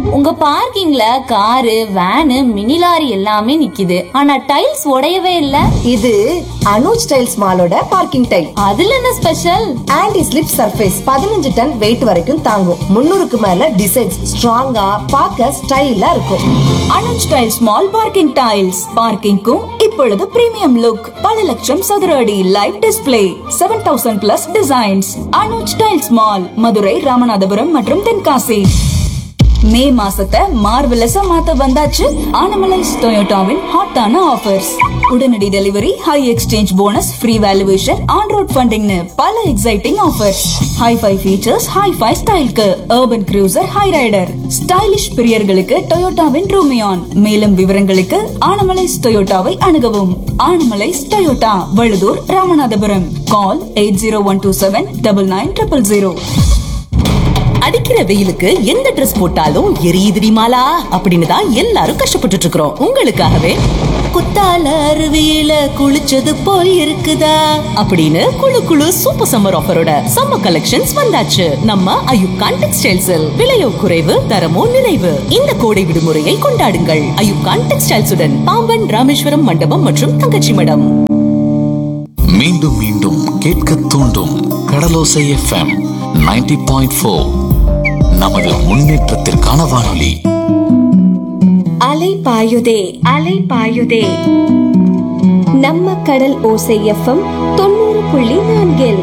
உங்க பார்க்கிங்ல car van mini lorry எல்லாமே நிக்குது ஆனா டைல்ஸ் உடையவே இல்ல இது அனுஜ் டைல்ஸ் மாலோட பார்க்கிங் டைல் அதுல என்ன ஸ்பெஷல் ஆன்டி ஸ்லிப் சர்ஃபேஸ் பதினஞ்சு டன் வெயிட் வரைக்கும் தாங்கும் முன்னூறுக்கு மேல டிசைன்ஸ் ஸ்ட்ராங்கா பார்க்க ஸ்டைலா இருக்கும் Anuj tiles mall parking tiles பார்க்கிங்க்கும் இப்பொழுது பிரீமியம் லுக் பல லட்சம் சதுர அடி live display seven thousand plus designs Anuj tiles mall Madurai Ramanathapuram மற்றும் தென்காசி மே மாசத்தை மார்வெலஸா மாத்த வந்தாச்சு ஆனமலைஸ் டொயோட்டாவின் ஹாட்டான ஆஃபர்ஸ் உடனடி delivery high exchange bonus free valuation on road ஃபண்டிங்னு பல exciting offers hifi features hifi ஸ்டைல்க்கு urban cruiser Hyryder stylish பிரியர்களுக்கு டொயோட்டாவின் ரூமியான் மேலும் விவரங்களுக்கு ஆனமலைஸ் டொயோட்டாவை அணுகவும் Anamallais Toyota Vazhudur Ramanathapuram call eight zero one two seven double nine triple zero அடிக்கிற வெயிலுக்கு எந்த Dress போட்டாலும் எரியுதுடி மாலா அப்படின்னு தான் எல்லாரும் கஷ்டப்பட்டுட்டு இருக்கிறோம் உங்களுக்காகவே குத்தால அருவியில குளிச்சது போல் இருக்குதா அப்படின்னு குளு குளு சூப்பர் சம்மர் ஆஃபரோட சம்மர் கலெக்ஷன்ஸ் வந்தாச்சு நம்ம அயுப்கான் டெக்ஸ்டைல்ஸில் விலையோ குறைவு தரமோ நிறைவு இந்த கோடை விடுமுறையை கொண்டாடுங்கள் அயுப்கான் டெக்ஸ்டைல்ஸுடன் பாம்பன் ராமேஸ்வரம் மண்டபம் மற்றும் தங்கச்சி மடம் மீண்டும் மீண்டும் கேட்க தூண்டும் கடலோசை எஃப்எம் 90.4 பாயிண்ட் ஃபோர் நமது முன்னேற்றத்திற்கான வானொலி அலை பாயுதே அலை பாயுதே நம்ம கடல் ஓசை எஃப்எம் தொண்ணூறு புள்ளி நான்கில்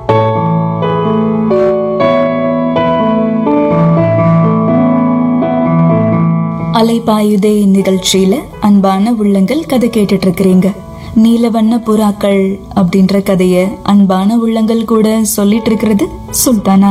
அலைபாயுதே நிகழ்ச்சியில அன்பான உள்ளங்கள் கதை கேட்டுட்டு இருக்கிறீங்க நீலவண்ண புறாக்கள் அப்படின்ற கதைய அன்பான உள்ளங்கள் கூட சொல்லிட்டு இருக்கிறது சுல்தானா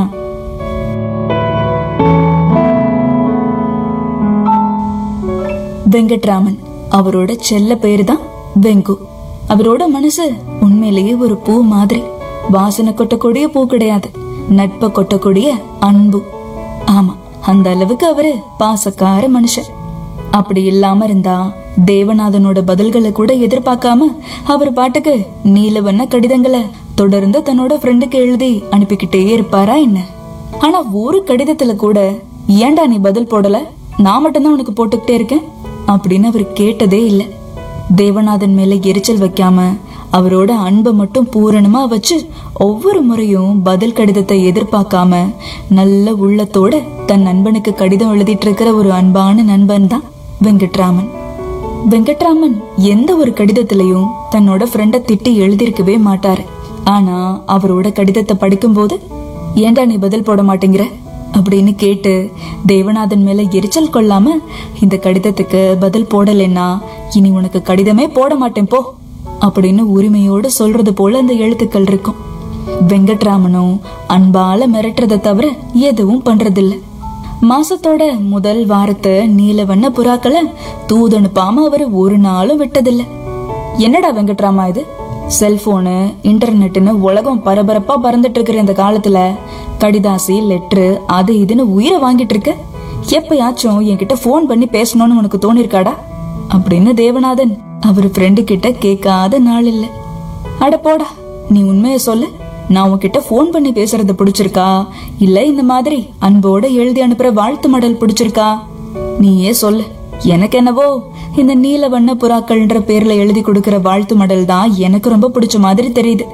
வெங்கட்ராமன் அவரோட செல்ல பேரு தான் வெங்கு அவரோட மனசு உண்மையிலேயே ஒரு பூ மாதிரி வாசனை கொட்டக்கூடிய பூ கிடையாது நட்ப கொட்டக்கூடிய அன்பு ஆமா அந்த அளவுக்கு அவரு பாசக்கார மனுஷன் அப்படி இல்லாம இருந்தா தேவநாதனோட பதில்களை கூட எதிர்பார்க்காம அவர் பாட்டுக்கு நீலவண்ண கடிதங்களை தொடர்ந்து தன்னோட ஃப்ரெண்டுக்கு எழுதி அனுப்பிக்கிட்டே இருப்பாரா என்ன ஆனா ஒரு கடிதத்துல கூட ஏன்டா நீ பதில் போடல நான் மட்டும்தான் உனக்கு போட்டுக்கிட்டே இருக்கேன் அப்படின்னு அவர் கேட்டதே இல்ல தேவநாதன் மேல எரிச்சல் வைக்காம அவரோட அன்பை மட்டும் பூரணமா வச்சு ஒவ்வொரு முறையும் பதில் கடிதத்தை எதிர்பார்க்காம நல்ல உள்ளத்தோட தன் நண்பனுக்கு கடிதம் எழுதிட்டு இருக்கிற ஒரு அன்பான நண்பன் தான் வெங்கட்ராமன் வெங்கட்ராமன் எந்த ஒரு கடிதத்திலையும் தன்னோட ஃப்ரெண்ட திட்டி எழுதியிருக்கவே மாட்டாரு ஆனா அவரோட கடிதத்தை படிக்கும்போது ஏன்டா நீ பதில் போட மாட்டேங்கிற அப்படின்னு கேட்டு தேவநாதன் மேல எரிச்சல் கொள்ளாம இந்த கடிதத்துக்கு பதில் போடலைன்னா இனி உனக்கு கடிதமே போட மாட்டேன் போ அப்படின்னு உரிமையோட சொல்றது போல அந்த எழுத்துக்கள் இருக்கும் வெங்கட்ராமனும் அன்பால மிரட்டுறதை தவிர எதுவும் பண்றதில்ல மாசத்தோட முதல் வாரத்தை நீலவண்ண புறாக்களை தூதனுப்பாம அவரு ஒரு நாளும் விட்டதில்ல என்னடா வெங்கட்ராமா இது செல்போனு இன்டர்நெட்னு உலகம் பரபரப்பா பறந்துட்டு இருக்கிற இந்த காலத்துல கடிதாசி லெட்ரு அது இதுன்னு உயிரை வாங்கிட்டு இருக்க எப்பயாச்சும் என்கிட்ட ஃபோன் பண்ணி பேசணும்னு உனக்கு தோணிருக்காடா அப்படின்னு தேவநாதன் அவர் ஃப்ரெண்டு கிட்ட கேட்காத நாள் இல்ல அட போடா நீ உண்மையை சொல்லு நான் உன்கிட்ட ஃபோன் பண்ணி பேசுறது பிடிச்சிருக்கா இல்ல இந்த மாதிரி அன்போட எழுதி அனுப்புற வாழ்த்து மடல் பிடிச்சிருக்கா நீயே சொல்லு எனக்கு என்னவோ இந்த நீலவண்ண புறாக்கள்ன்ற பேர்ல எழுதி கொடுக்கிற வாழ்த்து மடல் தான் எனக்கு ரொம்ப பிடிச்ச மாதிரி தெரியுது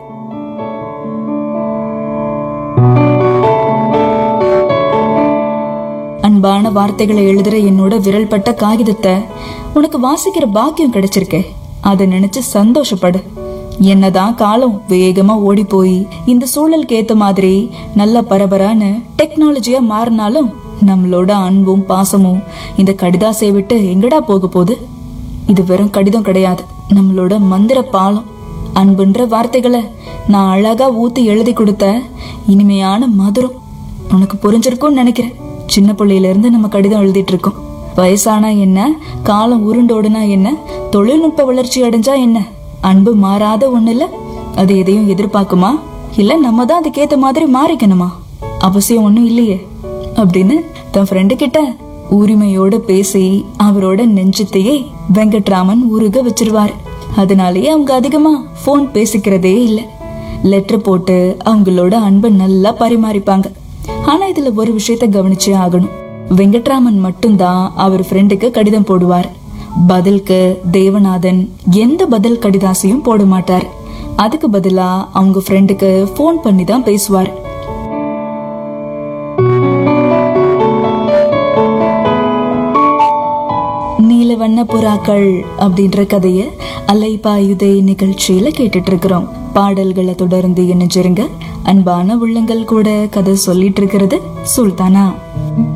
அன்பான வார்த்தைகளை எழுதுற என்னோட விரல் பட்ட காகிதத்தை உனக்கு வாசிக்கிற பாக்கியம் கிடைச்சிருக்கே அதை நினைச்சு சந்தோஷப்படு என்னதான் காலம் வேகமா ஓடி போய் இந்த சூழலுக்கு ஏத்த மாதிரி நல்ல பரபரான்னு டெக்னாலஜியா மாறினாலும் நம்மளோட அன்பும் பாசமும் இந்த கடிதாசை விட்டு எங்கடா போக போகுது இது வெறும் கடிதம் கிடையாது நம்மளோட மந்திர பாலம் அன்புன்ற வார்த்தைகளை நான் அழகா ஊத்தி எழுதி கொடுத்த இனிமையான மதுரம் உனக்கு புரிஞ்சிருக்கும்னு நினைக்கிறேன் சின்ன பிள்ளையில இருந்து நம்ம கடிதம் எழுதிட்டு இருக்கோம் வயசானா என்ன காலம் உருண்டோடுனா என்ன தொழில்நுட்ப வளர்ச்சி அடைஞ்சா என்ன அன்பு மாறாத ஒண்ணு இல்ல அது எதையும் எதிர்பார்க்குமா இல்ல நம்ம தான் அதுக்கேத்த மாதிரி மாறிக்கணுமா அவசியம் ஒண்ணும் இல்லையே அப்படின்னு தன் ஃப்ரெண்டு கிட்ட உரிமையோட பேசி அவரோட நெஞ்சத்தையே வெங்கட்ராமன் உருக வச்சிருவாரு அதனாலேயே அவங்க அதிகமா போன் பேசிக்கிறதே இல்ல லெட்டர் போட்டு அவங்களோட அன்பை நல்லா பரிமாறிப்பாங்க ஆனா இதுல ஒரு விஷயத்த கவனிச்சே ஆகணும் வெங்கட்ராமன் மட்டும்தான் அவர் ஃப்ரெண்டுக்கு கடிதம் போடுவார் பதிலுக்கு தேவநாதன் எந்த பதில் கடிதாசையும் போட மாட்டார் அதுக்கு பதிலா அவங்க ஃப்ரெண்டுக்கு ஃபோன் பண்ணி தான் பேசுவார் நீலவண்ண புறாக்கள் அப்படின்ற கதைய அலைபாயுதே நிகழ்ச்சியில கேட்டுட்டு இருக்கிறோம் பாடல்களை தொடர்ந்து இணைஞ்சிருங்க அன்பான உள்ளங்கள் கூட கதை சொல்லிட்டு இருக்கிறது சுல்தானா